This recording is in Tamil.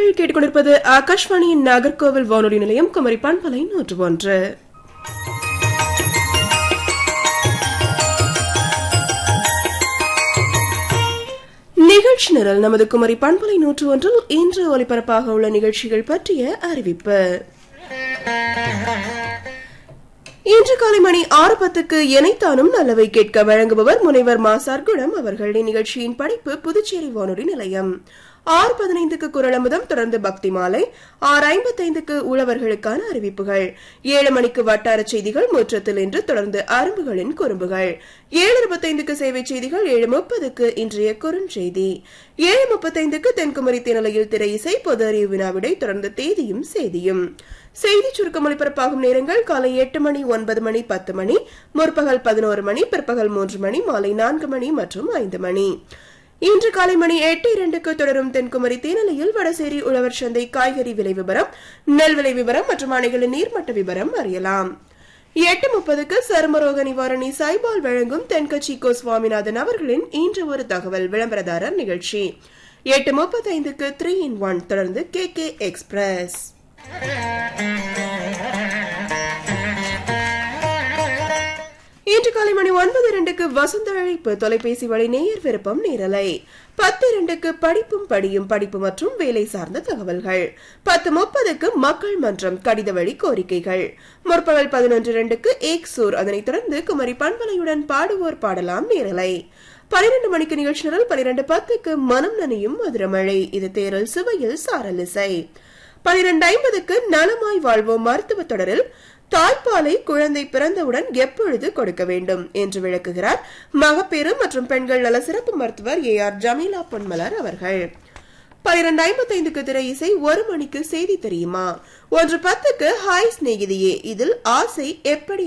நேர்கள் கேட்டுக்கொண்டிருப்பது ஆகாஷ்வாணியின் நாகர்கோவில் வானொலி நிலையம் குமரி பண்பலை நூற்று ஒன்று நிகழ்ச்சி நிரல் நமது குமரி பண்பலை நூற்று ஒன்றில் இன்று ஒலிபரப்பாக உள்ள நிகழ்ச்சிகள் பற்றிய அறிவிப்பு இன்று காலை மணி ஆறு பத்துக்கு எனைத்தானும் நல்லவை கேட்க வழங்குபவர் முனைவர் மா சர்க்குணம் அவர்கள் இந்நிகழ்ச்சியின் படைப்பு புதுச்சேரி வானொலி நிலையம் ஆறு பதினைந்துக்கு குரலமுதம் தொடர்ந்து பக்தி மாலை ஆறு ஐம்பத்தைந்துக்கு உழவர்களுக்கான அறிவிப்புகள் ஏழு மணிக்கு வட்டார செய்திகள் முற்றத்தில் இன்று தொடர்ந்து அரும்புகளின் குறும்புகள் ஏழு இருபத்தைந்துக்கு சேவை செய்திகள் ஏழு முப்பதுக்கு இன்றைய குறுஞ்செய்தி ஏழு முப்பத்தைந்துக்கு தென்குமரி திணலையில் திரை இசை பொது அறிவு வினாவிடை தொடர்ந்து தேதியும் செய்தியும் செய்தி சுருக்கம் ஒளிபரப்பாகும் நேரங்கள் காலை எட்டு மணி ஒன்பது மணி பத்து மணி முற்பகல் பதினோரு மணி பிற்பகல் மூன்று மணி மாலை நான்கு மணி மற்றும் ஐந்து மணி இன்று காலை மணி எட்டு இரண்டுக்கு தொடரும் தென்குமரி தேனலையில் வடசேரி உழவர் சந்தை காய்கறி விலை விவரம் நெல் விலை விவரம் மற்றும் அணைகளின் நீர்மட்ட விவரம் அறியலாம் எட்டு முப்பதுக்கு சருமரோக நிவாரணி சாய்பால் வழங்கும் தென்கட்சி கோ சுவாமிநாதன் அவர்களின் இன்று ஒரு தகவல் விளம்பரதாரர் நிகழ்ச்சி எட்டு முப்பத்தைந்துக்கு த்ரீ இன் ஒன் தொடர்ந்து கே கே எக்ஸ்பிரஸ் இன்று காலை மணி ஒன்பது இரண்டுக்கு வசந்த அழைப்பு தொலைபேசி வழி நேயர் விருப்பம் நேரலை பத்து இரண்டுக்கு படிப்பும் படியும் படிப்பு மற்றும் வேலை சார்ந்த தகவல்கள் பத்து முப்பதுக்கு மக்கள் மன்றம் கடித வழி கோரிக்கைகள் முற்பகல் பதினொன்று இரண்டுக்கு ஏக்சூர் அதனைத் தொடர்ந்து குமரி பண்பலையுடன் பாடுவோர் பாடலாம் நேரலை பனிரெண்டு மணிக்கு நிகழ்ச்சி நிரல் பனிரெண்டு பத்துக்கு மனம் நனையும் மதுரமழை இது தேரல் சுவையில் சாரல் இசை பனிரெண்டு ஐம்பதுக்கு நலமாய் வாழ்வோம் மருத்துவ தொடரில் தாய்ப்பாலை குழந்தை பிறந்தவுடன் எப்பொழுது கொடுக்க வேண்டும் என்று விளக்குகிறார் மகப்பேறு மற்றும் பெண்கள் நல சிறப்பு மருத்துவர் ஏ ஆர் ஜமீலா பொன்மலர் அவர்கள் பனிரெண்டு ஐம்பத்தைந்துக்கு திரை இசை ஒரு மணிக்கு செய்தி தெரியுமா ஒன்று பத்துக்கு ஹாய் சிநேகிதியே இதில் ஆசை எப்படி